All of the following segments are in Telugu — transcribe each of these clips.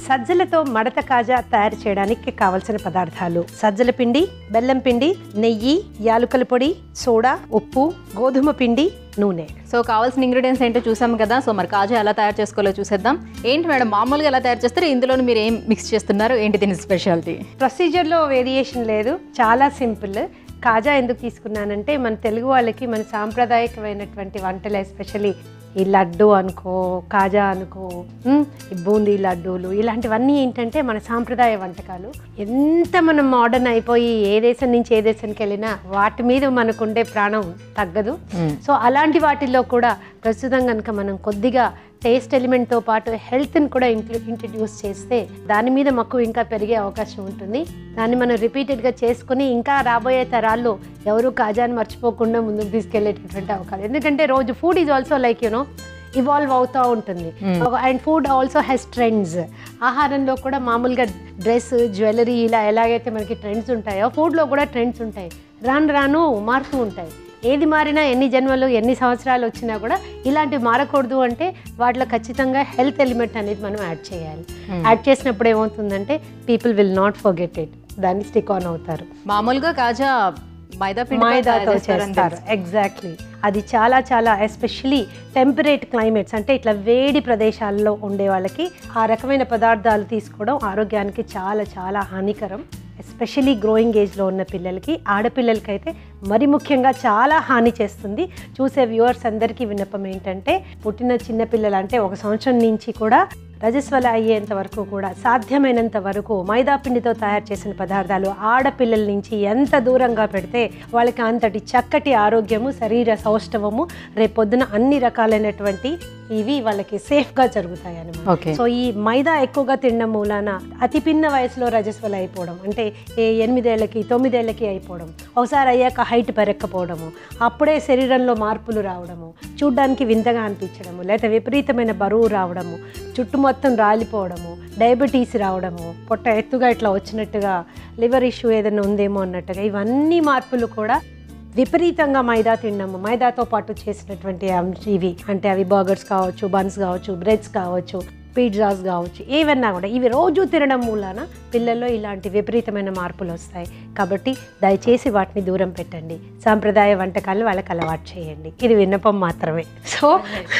సజ్జలతో మడత కాజా తయారు చేయడానికి కావలసిన పదార్థాలు సజ్జల పిండి బెల్లం పిండి నెయ్యి యాలుకల పొడి సోడా ఉప్పు గోధుమ పిండి నూనె సో కావాల్సిన ఇంగ్రీడియంట్స్ ఏంటో చూసాం కదా సో మరి కాజా ఎలా తయారు చేసుకోవాలో చూసేద్దాం ఏంటి మేడం మామూలుగా ఎలా తయారు చేస్తారు ఇందులో మీరు ఏం మిక్స్ చేస్తున్నారు ఏంటి దీని స్పెషాలిటీ ప్రొసీజర్లో వేరియేషన్ లేదు చాలా సింపుల్ కాజా ఎందుకు తీసుకున్నానంటే మన తెలుగు వాళ్ళకి మన సాంప్రదాయకమైనటువంటి వంటలు ఎస్పెషల్లీ ఈ లడ్డు అనుకో కాజా అనుకో ఉమ్, ఈ బూందీ లడ్డూలు ఇలాంటివన్నీ ఏంటంటే మన సాంప్రదాయ వంటకాలు ఎంత మనం మోడర్న్ అయిపోయి ఏ దేశం నుంచి ఏ దేశానికి వెళ్ళినా వాటి మీద మనకుండే ప్రాణం తగ్గదు సో అలాంటి వాటిల్లో కూడా ప్రస్తుతం కనుక మనం కొద్దిగా టేస్ట్ ఎలిమెంట్తో పాటు హెల్త్ని కూడా ఇంక్లూ ఇంట్రడ్యూస్ చేస్తే దాని మీద మక్కువ ఇంకా పెరిగే అవకాశం ఉంటుంది దాన్ని మనం రిపీటెడ్గా చేసుకుని ఇంకా రాబోయే తరాల్లో ఎవరు కాజాని మర్చిపోకుండా ముందుకు తీసుకెళ్లేటటువంటి అవకాశం ఎందుకంటే రోజు food is also like you know evolve అవుతూ ఉంటుంది and food also has trends ఆహారంలో కూడా మామూలుగా డ్రెస్ జ్యువెలరీ ఇలా ఎలాగైతే మనకి ట్రెండ్స్ ఉంటాయో ఫుడ్లో కూడా ట్రెండ్స్ ఉంటాయి రాను రాను మారుతూ ఉంటాయి ఏది మారినా ఎన్ని జన్మలు ఎన్ని సంవత్సరాలు వచ్చినా కూడా ఇలాంటివి మారకూడదు అంటే వాటిలో ఖచ్చితంగా హెల్త్ ఎలిమెంట్ అనేది మనం యాడ్ చేయాలి యాడ్ చేసినప్పుడు ఏమవుతుందంటే people will not forget it దాన్ని స్టిక్ ఆన్ అవుతారు మామూలుగా కాజా మైదా పిండి మైదాతో చేస్తారు ఎగ్జాక్ట్లీ అది చాలా చాలా ఎస్పెషలీ టెంపరేట్ క్లైమేట్స్ అంటే ఇట్లా వేడి ప్రదేశాల్లో ఉండే వాళ్ళకి ఆ రకమైన పదార్థాలు తీసుకోవడం ఆరోగ్యానికి చాలా చాలా హానికరం ఎస్పెషలీ గ్రోయింగ్ ఏజ్లో ఉన్న పిల్లలకి ఆడపిల్లలకి అయితే మరి ముఖ్యంగా చాలా హాని చేస్తుంది చూసే వ్యూవర్స్ అందరికీ విన్నపం ఏంటంటే పుట్టిన చిన్న పిల్లలు అంటే ఒక సంవత్సరం నుంచి కూడా రజస్వల అయ్యేంత వరకు కూడా సాధ్యమైనంత వరకు మైదా పిండితో తయారు చేసిన పదార్థాలు ఆడపిల్లల నుంచి ఎంత దూరంగా పెడితే వాళ్ళకి అంతటి చక్కటి ఆరోగ్యము శరీర సౌష్ఠవము రేపొద్దున అన్ని రకాలైనటువంటి ఇవి వాళ్ళకి సేఫ్గా జరుగుతాయి అన్నమాట ఓకే సో ఈ మైదా ఎక్కువగా తినడం మూలాన అతి పిన్న వయసులో రజస్వల అయిపోవడం అంటే ఏ ఎనిమిదేళ్లకి తొమ్మిదేళ్లకి అయిపోవడం ఒకసారి అయ్యాక హైట్ పెరగకపోవడము అప్పుడే శరీరంలో మార్పులు రావడము చూడ్డానికి వింతగా అనిపించడము లేకపోతే విపరీతమైన బరువు రావడము చుట్టు మొత్తం రాలిపోవడము డయాబెటీస్ రావడము పొట్ట ఎత్తుగా ఇట్లా వచ్చినట్టుగా లివర్ ఇష్యూ ఏదైనా ఉందేమో అన్నట్టుగా ఇవన్నీ మార్పులు కూడా విపరీతంగా మైదా తినడము మైదాతో పాటు చేసినటువంటి అంశ- ఇవి అంటే అవి బర్గర్స్ కావచ్చు బన్స్ కావచ్చు బ్రెడ్స్ కావచ్చు పిజ్జాస్ కావచ్చు ఏవన్నా కూడా ఇవి రోజు తినడం మూలాన పిల్లల్లో ఇలాంటి విపరీతమైన మార్పులు వస్తాయి కాబట్టి దయచేసి వాటిని దూరం పెట్టండి సాంప్రదాయ వంటకాలు వాళ్ళకి అలవాటు చేయండి ఇది విన్నపం మాత్రమే so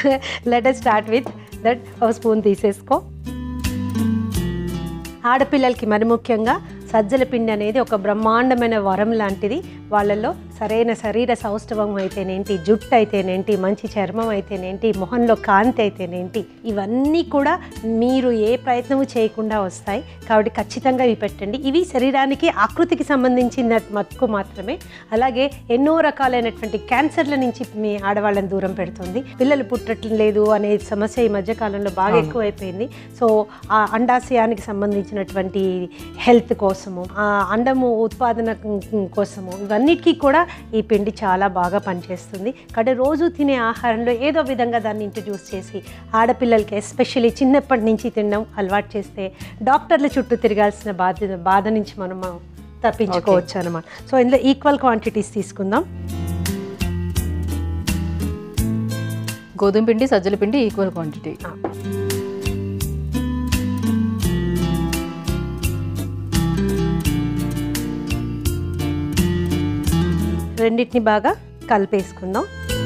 let start with that ఒక స్పూన్ తీసేసుకో ఆడపిల్లలకి మరి ముఖ్యంగా సజ్జల పిండి అనేది ఒక బ్రహ్మాండమైన వరం లాంటిది వాళ్ళల్లో సరైన శరీర సౌష్ఠవం అయితేనేంటి జుట్టు అయితేనేంటి మంచి చర్మం అయితేనేంటి మొహంలో కాంతి అయితేనేంటి ఇవన్నీ కూడా మీరు ఏ ప్రయత్నము చేయకుండా వస్తాయి కాబట్టి ఖచ్చితంగా ఇవి పెట్టండి ఇవి శరీరానికి ఆకృతికి సంబంధించిన మట్టుకు మాత్రమే అలాగే ఎన్నో రకాలైనటువంటి క్యాన్సర్ల నుంచి మీ ఆడవాళ్ళని దూరం పెడుతుంది పిల్లలు పుట్టడం లేదు అనే సమస్య ఈ మధ్య కాలంలో బాగా ఎక్కువైపోయింది సో ఆ అండాశయానికి సంబంధించినటువంటి హెల్త్ కోసము ఆ అండము ఉత్పాదన కోసము ఇవన్నిటికీ కూడా ఈ పిండి చాలా బాగా పనిచేస్తుంది కాబట్టి రోజు తినే ఆహారంలో ఏదో విధంగా దాన్ని ఇంట్రడ్యూస్ చేసి ఆడపిల్లలకి ఎస్పెషల్లీ చిన్నప్పటి నుంచి తినడం అలవాటు చేస్తే డాక్టర్ల చుట్టూ తిరగాల్సిన బాధ్యత బాధ నుంచి మనం తప్పించుకోవచ్చు అనమాట సో ఇందులో ఈక్వల్ క్వాంటిటీస్ తీసుకుందాం గోధుమ పిండి సజ్జల పిండి ఈక్వల్ క్వాంటిటీ రెండింటిని బాగా కలిపేసుకుందాం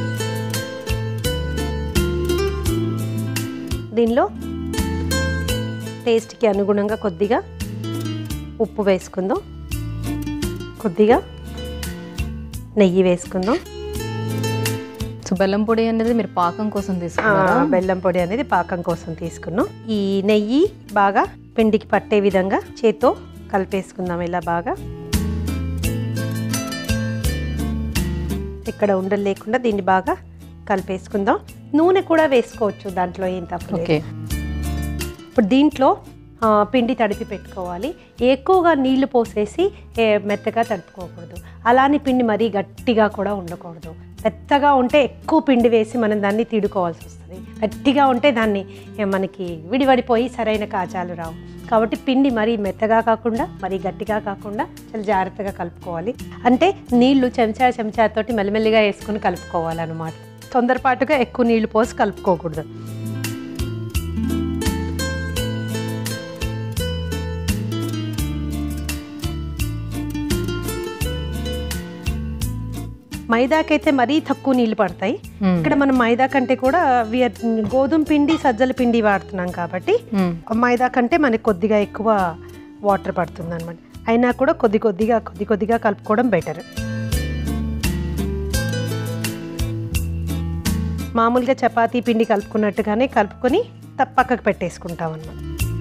దీనిలో టేస్ట్కి అనుగుణంగా కొద్దిగా ఉప్పు వేసుకుందాం కొద్దిగా నెయ్యి వేసుకుందాం సో బెల్లం పొడి అనేది మీరు పాకం కోసం ఆ, తీసుకున్నారా బెల్లం పొడి అనేది పాకం కోసం తీసుకున్నాం ఈ నెయ్యి బాగా పిండికి పట్టే విధంగా చేత్తో కలిపేసుకుందాం ఇలా బాగా ఇక్కడ ఉండలు లేకుండా దీన్ని బాగా కలిపేసుకుందాం నూనె కూడా వేసుకోవచ్చు దాంట్లో ఏం తప్పు లేదు. ఓకే ఇప్పుడు దీంట్లో ఆ, పిండి తడిపి పెట్టుకోవాలి ఎక్కువగా నీళ్లు పోసేసి ఏ, మెత్తగా తడుపుకోకూడదు అలానే పిండి మరీ గట్టిగా కూడా ఉండకూడదు మెత్తగా ఉంటే ఎక్కువ పిండి వేసి మనం దాన్ని తీడుకోవాల్సి వస్తుంది గట్టిగా ఉంటే దాన్ని ఏ, మనకి విడివడిపోయి సరైన కాచాలు రావు కాబట్టి పిండి మరీ మెత్తగా కాకుండా మరీ గట్టిగా కాకుండా చాలా జాగ్రత్తగా కలుపుకోవాలి అంటే నీళ్లు చెంచా చెంచాతోటి మెల్లిమెల్లిగా వేసుకుని కలుపుకోవాలన్నమాట తొందరపాటుగా ఎక్కువ నీళ్లు పోసి కలుపుకోకూడదు మైదాకైతే మరీ తక్కువ నీళ్ళు పడతాయి మ్మ్. ఇక్కడ మనం మైదా కంటే కూడా వి- గోధుమ పిండి సజ్జల పిండి వాడుతున్నాం కాబట్టి మ్మ్. మైదా కంటే మనకి కొద్దిగా ఎక్కువ వాటర్ పడుతుంది అనమాట అయినా కూడా కొద్ది కొద్దిగా కొద్ది కొద్దిగా కలుపుకోవడం బెటర్ మామూలుగా చపాతీ పిండి కలుపుకున్నట్టుగానే కలుపుకొని త- పక్కకు పెట్టేసుకుంటాం అన్నమాట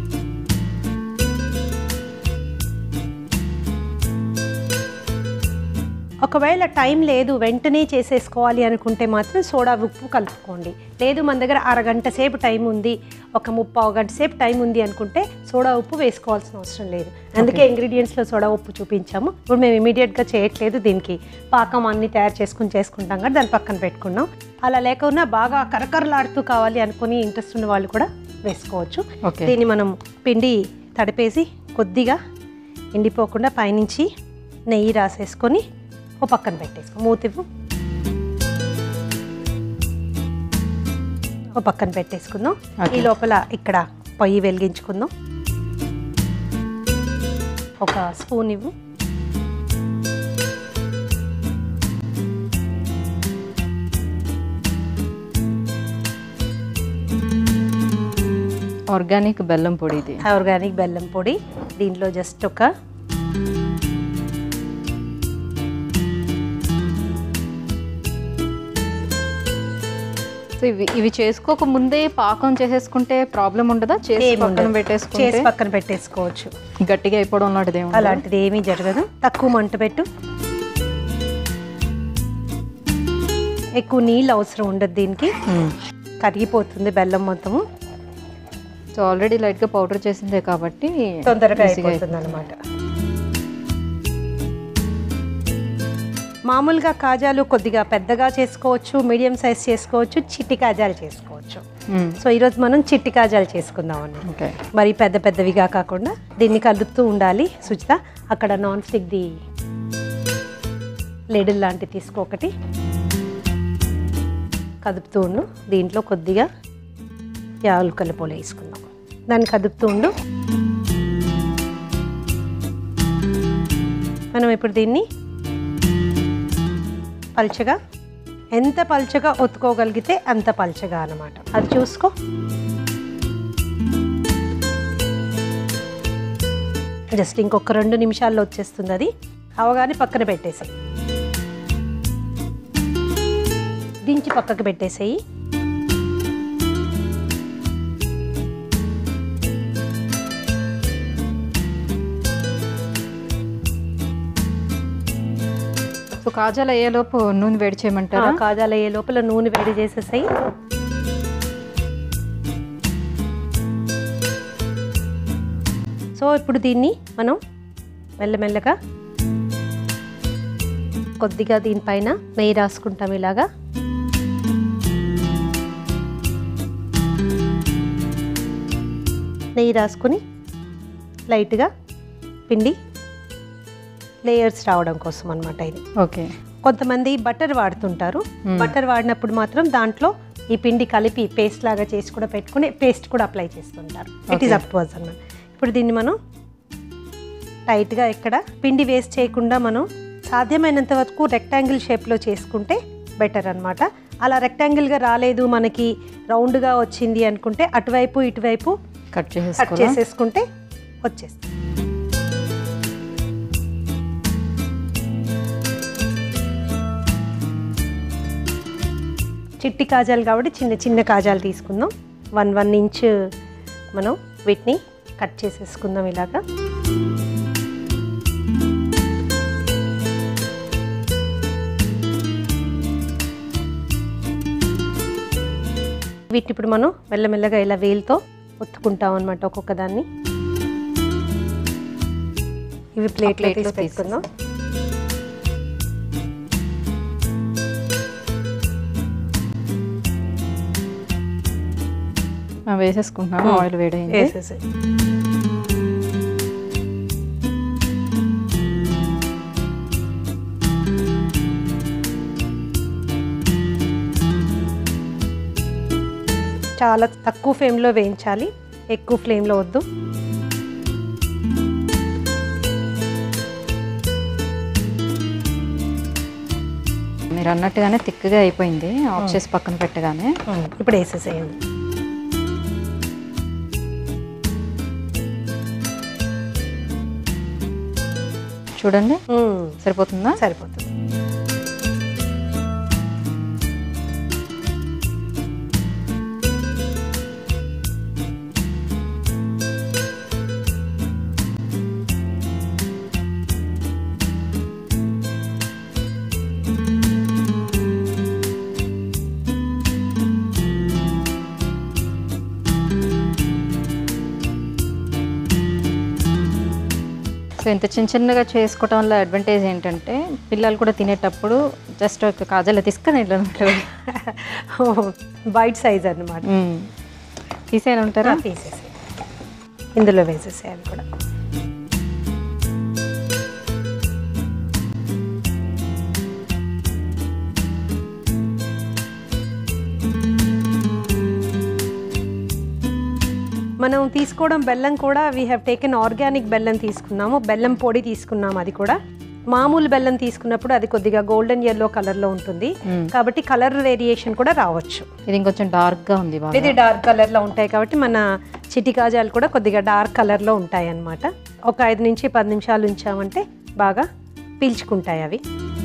ఒకవేళ టైం లేదు వెంటనే చేసేసుకోవాలి అనుకుంటే మాత్రం సోడా ఉప్పు కలుపుకోండి లేదు మన దగ్గర అరగంట సేపు టైం ఉంది ఒక ముప్పావు గంట సేపు టైం ఉంది అనుకుంటే సోడా ఉప్పు వేసుకోవాల్సిన అవసరం లేదు అందుకే ఇంగ్రీడియంట్స్లో సోడా ఉప్పు చూపించాము ఇప్పుడు మేము ఇమీడియట్గా చేయట్లేదు దీనికి పాకం అన్ని తయారు చేసుకుని చేసుకుంటాం కదా దాన్ని పక్కన పెట్టుకున్నాం అలా లేకుండా బాగా కరకరలాడుతూ కావాలి అనుకుని ఇంట్రెస్ట్ ఉన్న వాళ్ళు కూడా వేసుకోవచ్చు ఓకే దీన్ని మనం పిండి తడిపేసి కొద్దిగా ఎండిపోకుండా పైనుంచి నెయ్యి రాసేసుకొని ఓ పక్కన పెట్టేసుకో మూతివ్వు ఓ పక్కన పెట్టేసుకుందాం Okay. ఈ లోపల ఇక్కడ పొయ్యి వెలిగించుకుందాం ఒక స్పూన్ ఇవ్వు ఆర్గానిక్ బెల్లం పొడి ఇది ఆర్గానిక్ బెల్లం పొడి దీంట్లో జస్ట్ ఒక సో ఇవి ఇవి చేసుకోక ముందే పాకం చేసేసుకుంటే ప్రాబ్లం ఉండదా చేసి ఏం పక్కన ఉండదు. పెట్టేసుకుంటే చేసి పక్కన పెట్టేసుకోవచ్చు గట్టిగా అయిపోవడం లాంటిది ఏమి ఉండదా? అలాంటిది ఏమీ జరగదు తక్కువ మంట పెట్టు ఎక్కువ నీళ్ళు అవసరం ఉండదు దీనికి మ్మ్. కరిగిపోతుంది బెల్లం మొత్తము సో ఆల్రెడీ లైట్గా పౌడర్ చేసిందే కాబట్టి తొందరగా ఈజీగా అయిపోతుంది అనమాట మామూలుగా కాజాలు కొద్దిగా పెద్దగా చేసుకోవచ్చు మీడియం సైజ్ చేసుకోవచ్చు చిట్టి కాజాలు చేసుకోవచ్చు మ్మ్. సో ఈరోజు మనం చిట్టి కాజాలు చేసుకుందాం అన్న ఓకే మరి పెద్ద పెద్దవిగా కాకుండా దీన్ని కలుపుతూ ఉండాలి సుచిత అక్కడ నాన్ స్టిక్ది లెడిల్ లాంటివి తీసుకో ఒకటి కదుపుతూ ఉండు దీంట్లో కొద్దిగా యాలకుల పొల వేసుకుందాం దాన్ని కదుపుతూ ఉండు మనం ఇప్పుడు దీన్ని పల్చగా ఎంత పల్చగా ఒత్తుకోగలిగితే అంత పల్చగా అన్నమాట అది చూసుకో జస్ట్ ఇంకొక రెండు నిమిషాల్లో వచ్చేస్తుంది అది అవగానే పక్కన పెట్టేసాయి దించి పక్కకు పెట్టేసేయి సో కాజాలు అయ్యేలోపు నూనె వేడి చేయమంటారా కాజాలు అయ్యే లోపల నూనె వేడి చేసేసాయి సో ఇప్పుడు దీన్ని మనం మెల్లమెల్లగా కొద్దిగా దీనిపైన నెయ్యి రాసుకుంటాం ఇలాగా నెయ్యి రాసుకుని లైట్గా పిండి లేయర్స్ రావడం కోసం అనమాట ఇది ఓకే కొంతమంది బటర్ వాడుతుంటారు బటర్ వాడినప్పుడు మాత్రం దాంట్లో ఈ పిండి కలిపి పేస్ట్ లాగా చేసి కూడా పెట్టుకుని పేస్ట్ కూడా అప్లై చేస్తుంటారు it is up to us అన్నమాట ఇప్పుడు దీన్ని మనం టైట్గా ఇక్కడ పిండి వేస్ట్ చేయకుండా మనం సాధ్యమైనంత వరకు రెక్టాంగిల్ షేప్లో చేసుకుంటే బెటర్ అన్నమాట అలా రెక్టాంగిల్గా రాలేదు మనకి రౌండ్గా వచ్చింది అనుకుంటే అటువైపు ఇటువైపు కట్ కట్ చేసేసుకోవాలి చేసేసుకుంటే వచ్చేస్తుంది చిట్టి కాజాలు కాబట్టి చిన్న చిన్న కాజాలు తీసుకుందాం వన్ వన్ ఇంచ్ మనం వీటిని కట్ చేసేసుకుందాం ఇలాగా వీటిని ఇప్పుడు మనం మెల్లమెల్లగా ఇలా వేలుతో ఒత్తుకుంటాం అనమాట ఒక్కొక్క దాన్ని ఇవి ప్లేట్లో ప్లేట్లో తీసి పెట్టుకుందాం ఆ, వేసేసుకుంటున్నాను ఆయిల్ వేడైంది వేసేసి చాలా తక్కువ ఫ్లేమ్లో వేయించాలి ఎక్కువ ఫ్లేమ్లో వద్దు మీరు అన్నట్టుగానే తిక్కగా అయిపోయింది ఆఫ్ చేసి పక్కన పెట్టగానే ఉమ్, ఇప్పుడు వేసేసేయండి చూడండి ఉమ్, సరిపోతుందా సరిపోతుంది సో ఇంత చిన్న చిన్నగా చేసుకోవటం వల్ల అడ్వాంటేజ్ ఏంటంటే పిల్లలు కూడా తినేటప్పుడు జస్ట్ ఒక కాజాలు తీసుకొని ఇట్లా వైట్ సైజ్ అన్నమాట తీసేయని ఉంటారా తీసేసి ఇందులో వేసేసేయాలి కూడా మనం తీసుకోవడం బెల్లం కూడా వీ హ్యావ్ టేకెన్ ఆర్గానిక్ బెల్లం తీసుకున్నాము బెల్లం పొడి తీసుకున్నాము అది కూడా మామూలు బెల్లం తీసుకున్నప్పుడు అది కొద్దిగా గోల్డెన్ ఎల్లో కలర్లో ఉంటుంది మ్మ్. కాబట్టి కలర్ వేరియేషన్ కూడా రావచ్చు ఇది ఇంకొంచెం డార్క్గా ఉంది బాగా ఇది డార్క్ కలర్లో ఉంటాయి కాబట్టి మన చిటి కాజాలు కూడా కొద్దిగా డార్క్ కలర్లో ఉంటాయి అన్నమాట ఒక ఐదు నుంచి పది నిమిషాలు ఉంచామంటే బాగా పీల్చుకుంటాయి అవి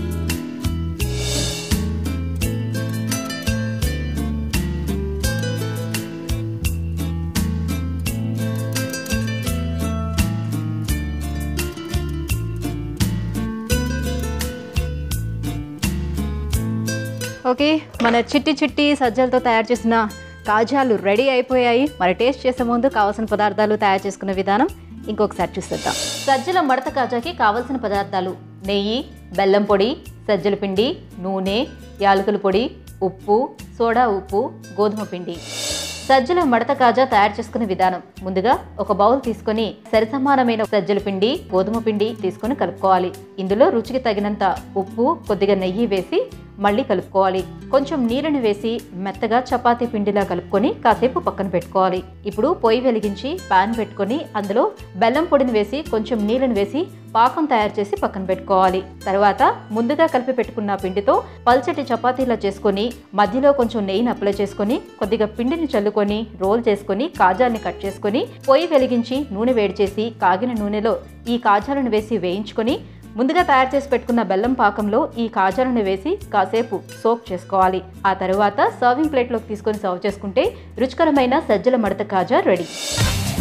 ఓకే మన చిట్టి చిట్టి సజ్జలతో తయారు చేసిన కాజాలు రెడీ అయిపోయాయి మరి టేస్ట్ చేసే ముందు కావాల్సిన పదార్థాలు తయారు చేసుకునే విధానం ఇంకొకసారి చూసేద్దాం సజ్జల మడత కాజాకి కావలసిన పదార్థాలు నెయ్యి బెల్లం పొడి సజ్జల పిండి నూనె యాలకుల పొడి ఉప్పు సోడా ఉప్పు గోధుమ పిండి సజ్జల మడత కాజా తయారు చేసుకునే విధానం ముందుగా ఒక బౌల్ తీసుకొని సరిసమానమైన సజ్జల పిండి గోధుమ పిండి తీసుకొని కలుపుకోవాలి ఇందులో రుచికి తగినంత ఉప్పు కొద్దిగా నెయ్యి వేసి మళ్ళీ కలుపుకోవాలి కొంచెం నీళ్ళని వేసి మెత్తగా చపాతీ పిండిలా కలుపుకొని కాసేపు పక్కన పెట్టుకోవాలి ఇప్పుడు పొయ్యి వెలిగించి పాన్ పెట్టుకొని అందులో బెల్లం పొడిని వేసి కొంచెం నీళ్ళని వేసి పాకం తయారు చేసి పక్కన పెట్టుకోవాలి తర్వాత ముందుగా కలిపి పెట్టుకున్న పిండితో పల్చటి చపాతీలా చేసుకొని మధ్యలో కొంచెం నెయ్యిని అప్లై చేసుకొని కొద్దిగా పిండిని చల్లుకొని రోల్ చేసుకొని కాజాల్ని కట్ చేసుకొని పొయ్యి వెలిగించి నూనె వేడి చేసి కాగిన నూనెలో ఈ కాజాలను వేసి వేయించుకొని ముందుగా తయారు చేసి పెట్టుకున్న బెల్లం పాకంలో ఈ కాజాలను వేసి కాసేపు సోక్ చేసుకోవాలి ఆ తరువాత సర్వింగ్ ప్లేట్లోకి తీసుకొని సర్వ్ చేసుకుంటే రుచికరమైన సజ్జల మడత కాజా రెడీ